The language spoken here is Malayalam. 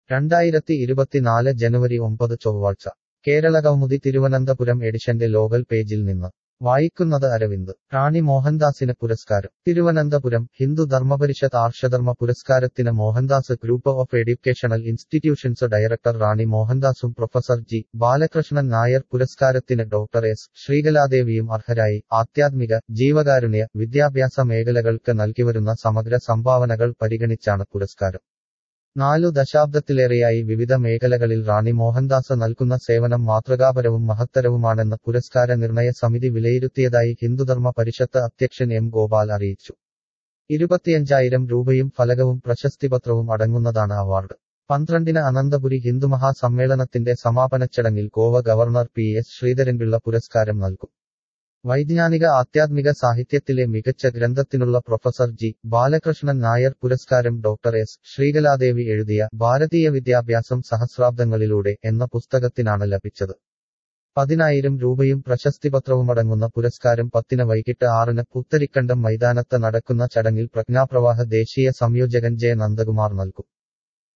രണ്ടായിരത്തി ഇരുപത്തിനാല് ജനുവരി ഒമ്പത് ചൊവ്വാഴ്ച കേരള കൗമുദി തിരുവനന്തപുരം എഡിഷന്റെ ലോകൽ പേജിൽ നിന്ന് വായിക്കുന്നത് അരവിന്ദ് റാണി മോഹൻദാസിന് പുരസ്കാരം തിരുവനന്തപുരം ഹിന്ദു ധർമ്മപരിഷത്ത് ആർഷധർമ്മ പുരസ്കാരത്തിന് Mohandas group of educational institutions director Rani മോഹൻദാസും professor G Balakrishnan Nair പുരസ്കാരത്തിന് ഡോക്ടർ എസ് ശ്രീകലാദേവിയും അർഹരായി ആധ്യാത്മിക ജീവകാരുണ്യ വിദ്യാഭ്യാസ മേഖലകൾക്ക് നൽകിവരുന്ന സമഗ്ര സംഭാവനകൾ പരിഗണിച്ചാണ് പുരസ്കാരം നാലു ദശാബ്ദത്തിലേറെയായി വിവിധ മേഖലകളിൽ റാണി മോഹൻദാസ് നൽകുന്ന സേവനം മാതൃകാപരവും മഹത്തരവുമാണെന്ന് പുരസ്കാര നിർണയ സമിതി വിലയിരുത്തിയതായി ഹിന്ദുധർമ്മ പരിഷത്ത് അധ്യക്ഷൻ എം ഗോപാൽ അറിയിച്ചു ഇരുപത്തിയഞ്ചായിരം രൂപയും ഫലകവും പ്രശസ്തിപത്രവും അടങ്ങുന്നതാണ് അവാർഡ് പന്ത്രണ്ടിന് അനന്തപുരി ഹിന്ദുമഹാസമ്മേളനത്തിന്റെ സമാപന ചടങ്ങിൽ Goa governor P S Sreedharan Pillai പുരസ്കാരം നൽകും വൈജ്ഞാനിക ആധ്യാത്മിക സാഹിത്യത്തിലെ മികച്ച ഗ്രന്ഥത്തിനുള്ള പ്രൊഫസർ ജി ബാലകൃഷ്ണൻ നായർ പുരസ്കാരം ഡോക്ടർ എസ് ശ്രീകലാദേവി എഴുതിയ ഭാരതീയ വിദ്യാഭ്യാസം സഹസ്രാബ്ദങ്ങളിലൂടെ എന്ന പുസ്തകത്തിനാണ് ലഭിച്ചത് പതിനായിരം രൂപയും പ്രശസ്തിപത്രവുമടങ്ങുന്ന പുരസ്കാരം പത്തിന് വൈകിട്ട് ആറിന് പുത്തരിക്കണ്ടം മൈതാനത്ത് നടക്കുന്ന ചടങ്ങിൽ പ്രജ്ഞാപ്രവാഹ ദേശീയ സംയോജകൻ ജെ നന്ദകുമാർ നൽകും